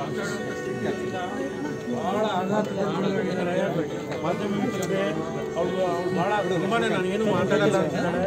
ಬಹಳ ಆಘಾತದ ಆಳಗಳಿದ್ದಾರೆ ಮಾಧ್ಯಮ ಮಿತ್ರರೇ ಅವಳು ಅವಳು ಬಹಳ ತುಂಬಾನೇ ನಾನು ಏನು ಮಾತಾಡಲ್ಲ ಅಂತಿದ್ದಾಳೆ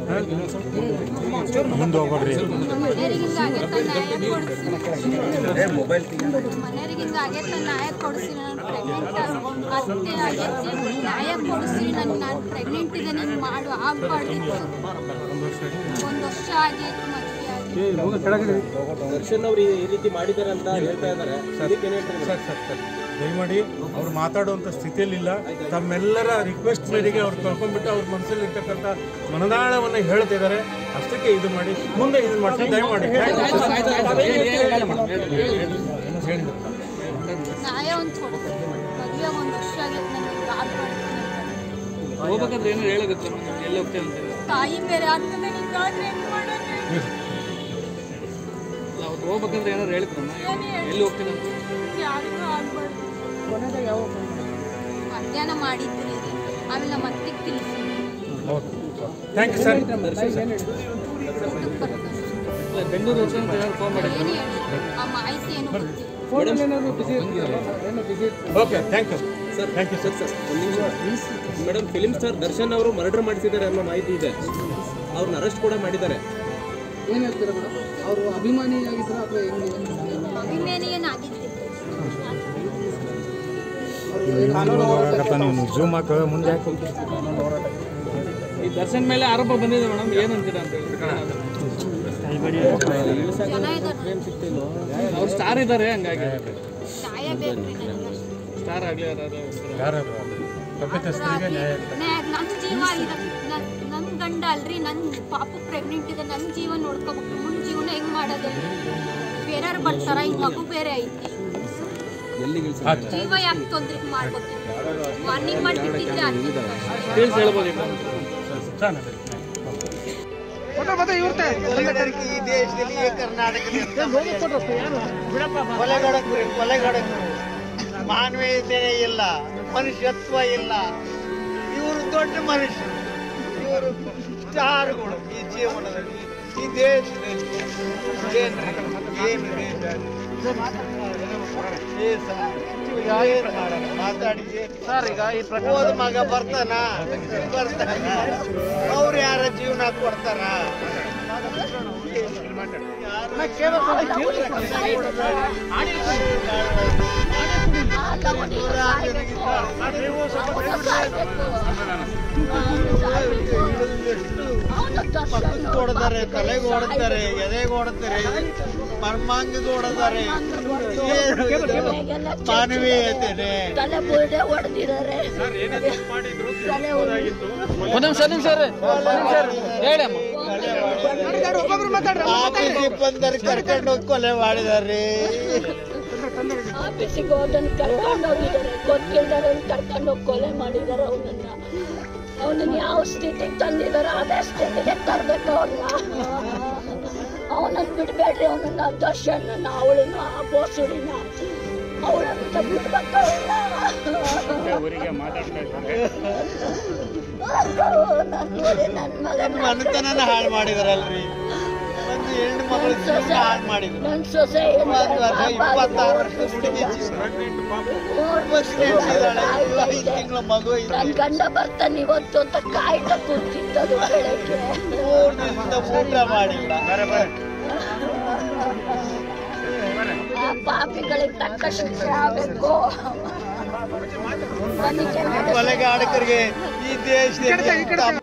ಮುಂದೆ ಹೋಗ್ಬೇಡ್ರಿ ಮನೆಯವರಿಗಿಂತ ಆಗೇತ ನ್ಯಾಯ ಕೊಡಿಸಿ ಮನೆಯವರಿಗಿಂತ ಆಗೇತ ನ್ಯಾಯ ಕೊಡಿಸಿ ನಾನು ಪ್ರೆಗ್ನೆಂಟ್ ಅತ್ತೆ ಆಗೈತಿ ನ್ಯಾಯ ಕೊಡಿಸಿ ನಾನು ನಾನು ಪ್ರೆಗ್ನೆಂಟ್ ಇದೆ ನೀನು ಮಾಡು ಆಗ್ಬಾರ್ದಿತ್ತು ಒಂದು ವರ್ಷ ಆಗೈತಿ ಮದುವೆ ಆಗಿ ದರ್ಶನ್ ಅವರು ಈ ರೀತಿ ಮಾಡಿದ್ದಾರೆ ಅಂತ ಹೇಳ್ತಾ ಇದ್ದಾರೆ ಅದಕ್ಕೆ ಏನ್ ಹೇಳ್ತೀರಿ ಸರ್ ಸರ್ ಸರ್ ದಯಮಾಡಿ ಅವ್ರು ಮಾತಾಡುವಂಥ ಸ್ಥಿತಿಯಲ್ಲಿಲ್ಲ ತಮ್ಮೆಲ್ಲರ ರಿಕ್ವೆಸ್ಟ್ ಮೇರೆಗೆ ಅವ್ರು ಕರ್ಕೊಂಡ್ಬಿಟ್ಟು ಅವ್ರ ಮನಸ್ಸಲ್ಲಿ ಇರ್ತಕ್ಕಂಥ ಮನದಾಳವನ್ನು ಹೇಳ್ತಿದ್ದಾರೆ ಅಷ್ಟಕ್ಕೆ ಇದು ಮಾಡಿ ಮುಂದೆ ಇದು ಮಾಡ್ತೀನಿ ದಯಮಾಡಿ ನ್ಯಾಯ ಒಂದು ಕೊಡಿಸಿ ಮದುವೆ ಒಂದು ವರ್ಷ ಆಗೈತಿ ನನಗೆ ಆಗ್ಬಾರ್ದು ಹೋಗ್ಬೇಕಾದ್ರೆ ಏನೋ ಹೇಳೋಗುತ್ತೆ ಎಲ್ಲಿ ಹೋಗ್ತೇವೆ ಅಂತ ತಾಯಿ ಬೇರೆ ಆಗ್ತದೆ ನಿಂಗಾದ್ರೆ ಏನು ಮಾಡೋದು ನಾವು ಹೋಗ್ಬೇಕಂದ್ರೆ ಏನಾದ್ರು ಹೇಳ್ತಾರಮ್ಮ ಏನು ಹೇಳಿ ಎಲ್ಲಿ ಹೋಗ್ತೀನಿ ಅಂತ ಯಾರಿಗೂ ಆಗ್ಬಾರ್ದು ಮಧ್ಯಾಹ್ನ ಮಾಡಿದ್ರಿ ರೀ ಆಮೇಲೆ ನಮ್ಮ ಅತ್ತಿಗೆ ತಿಳಿಸಿ ಥ್ಯಾಂಕ್ ಯು ಸರ್ ಊಟಕ್ಕೆ ಬರ್ತಾನೆ ಇಲ್ಲ ಬೆಂಗಳೂರು ವರ್ಷ ಅಂತ ಏನಾದ್ರು ಫೋನ್ ಮಾಡಿ ಏನು ಹೇಳಿ ಆ ಮಾಹಿತಿ ಏನು ಗೊತ್ತಿಲ್ಲ okay thank you sir thank you sir sir ಒಂದು ನಿಮಿಷ ಮೇಡಮ್ ಫಿಲಿಂ ಸ್ಟಾರ್ ದರ್ಶನ್ ಅವರು ಮರ್ಡರ್ ಮಾಡಿಸಿದ್ದಾರೆ ಅನ್ನೋ ಮಾಹಿತಿ ಇದೆ ಅವ್ರನ್ನ ಅರೆಸ್ಟ್ ಕೂಡ ಮಾಡಿದ್ದಾರೆ ಏನು ಹೇಳ್ತೀರಾ ಮೇಡಮ್ ಅವರು ಅಭಿಮಾನಿ ಆಗಿದ್ರ ಅಥವಾ ಹೆಂಗೆ ಅಭಿಮಾನಿ ಏನಾಗಿದ್ದೆ ಜೂಮ್ ಹಾಕ ಮುಂದೆ ಹಾಕಿ ಈ ದರ್ಶನ್ ಮೇಲೆ ಆರೋಪ ಬಂದಿದೆ ಮೇಡಮ್ ಏನಂತೀರಾ ಅಂತ ಹೇಳಿ ಜನ ಇದ್ದಾರೆ ಅವ್ರು ಸ್ಟಾರ್ ಇದ್ದಾರೆ ಹಂಗಾಗಿ ನ್ಯಾಯ ಬೇಕು ರೀ ನನಗೆ ಅಷ್ಟೇ. ಸ್ಟಾರ್ ಆಗಲಿ ಯಾರು ಯಾರು ತಪ್ಪಿತಸ್ಥರಿಗೆ ನ್ಯಾಯ ನ್ಯಾಯ- ನನ್ನ ಜೀವ ಇದೆ ನನ್ನ ನನ್ನ ಗಂಡ ಅಲ್ರಿ ನನ್ನ ಪಾಪು ಪ್ರೆಗ್ನೆಂಟ್ ಇದೆ ನನ್ನ ಜೀವ ನೋಡ್ಕೋಬೇಕು ಮುಂದೆ ಜೀವನ ಹೆಂಗ್ ಮಾಡೋದು ಬೇರೆಯವ್ರು ಬರ್ತಾರ ಈಗ ಮಗು ಬೇರೆ ಐತಿ ಜೀವ ಯಾಕೆ ತೊಂದ್ರೆ ಮಾಡ್ಕೋತೀವಿ ವಾರ್ನಿಂಗ್ ಮಾಡಿಬಿಟ್ಟಿದ್ರೆ ಆಗ್ತಿತ್ತು ಅಷ್ಟೇ. ತಿಳಿಸಿ ಹೇಳ್ಬೋದು ಈಗ ಚೆನ್ನಾಗಿ ಈ ದೇಶದಲ್ಲಿ ಈ ಕರ್ನಾಟಕದಲ್ಲಿ ಕೊಲೆಗಡಕರು ಕೊಲೆಗಡಕರು ಮಾನವೀಯತೆ ಇಲ್ಲ ಮನುಷ್ಯತ್ವ ಇಲ್ಲ ಇವರು ದೊಡ್ಡ ಮನುಷ್ಯರು ಇವರು ಸ್ಟಾರ್ಗಳು ಈ ಜೀವನದಲ್ಲಿ ಈ ದೇಶದಲ್ಲಿ ಏನ್ರಿ ಏನು ದೇಶ ಏ ಸರ್, ಏನ್ ಮಾಡೋಣ? ಮಾತಾಡಿ ಸರ್ ಈಗ ಈ ಹೋದ ಮಗ ಬರ್ತಾನ ಬರ್ತಾನ ಅವ್ರು ಯಾರ ಜೀವನ ಕೊಡ್ತಾರ ಹೊಡೆದಾರೆ ತಲೆಗೆ ಹೊಡೆದಾರೆ ಎದೆಗೆ ಹೊಡೆದಾರೆ ಮರ್ಮಾಂಗಿಗೆ ಹೊಡೆದಾರೆ ಮಾನವೀಯತೆ ತಲೆ ಬುರುಡೆ ಹೊಡೆದಿದ್ದಾರೆ ತಲೆ ಒಂದು ನಿಮಿಷ ನಿಮಿಷ ರೀ ಹೇಳಿ ಅಮ್ಮ ಆಫೀಸಿಗೆ ಬಂದರೆ ಕರ್ಕೊಂಡು ಹೋಗಿ ಕೊಲೆ ಮಾಡಿದಾರೆ ಆಫೀಸಿಗೆ ಹೋದನ್ ಕರ್ಕೊಂಡು ಹೋಗಿದ್ದಾರೆ ಗೊತ್ತಿಲ್ಲದ ಕರ್ಕೊಂಡು ಹೋಗಿ ಕೊಲೆ ಮಾಡಿದ್ದಾರೆ ಅವನನ್ನ ಅವನನ್ನ ಯಾವ ಸ್ಥಿತಿಗೆ ತಂದಿದ್ದಾರೆ ಅದೇ ಸ್ಥಿತಿಗೆ ತರಬೇಕು ಅವ್ರನ್ನ ಅವನನ್ನ ಬಿಡಬೇಡ್ರಿ ಅವನನ್ನ ದರ್ಶನ ಅವಳನ್ನ ಆ ಬೋಸುಡಿನ ಅವಳಂತ ಬಿಡ್ಬೇಕು ನನ್ನ ನನ್ನ ಮನೆತನನ ಹಾಳು ಮಾಡಿದಾರಲ್ರಿ ಒಂದು ಹೆಣ್ಣು ಮಗಳು ಜೀವನ ಹಾಳು ಮಾಡಿದ್ರು ನನ್ನ ಸೊಸೆ ಒಂದು ವರ್ಷ ಇಪ್ಪತ್ತಾರು ವರ್ಷದ ಹುಡುಗಿ ಐದು ತಿಂಗಳ ಮಗು ಇದೆ ನನ್ನ ಗಂಡ ಬರ್ತಾನೆ ಇವತ್ತು ಅಂತ ಕಾಯ್ತಾ ಕೂತಿದ್ದದು ಬೆಳಗ್ಗೆ ಮೂರು ದಿವಸದಿಂದ ಊಟ ಮಾಡಿಲ್ಲ ಆ ಪಾಪಿಗಳಿಗೆ ತಕ್ಕ ಶಿಕ್ಷೆ ಆಗಬೇಕು ಕೊಲೆಗಾರಕರಿಗೆ ಈ ದೇಶದಲ್ಲಿ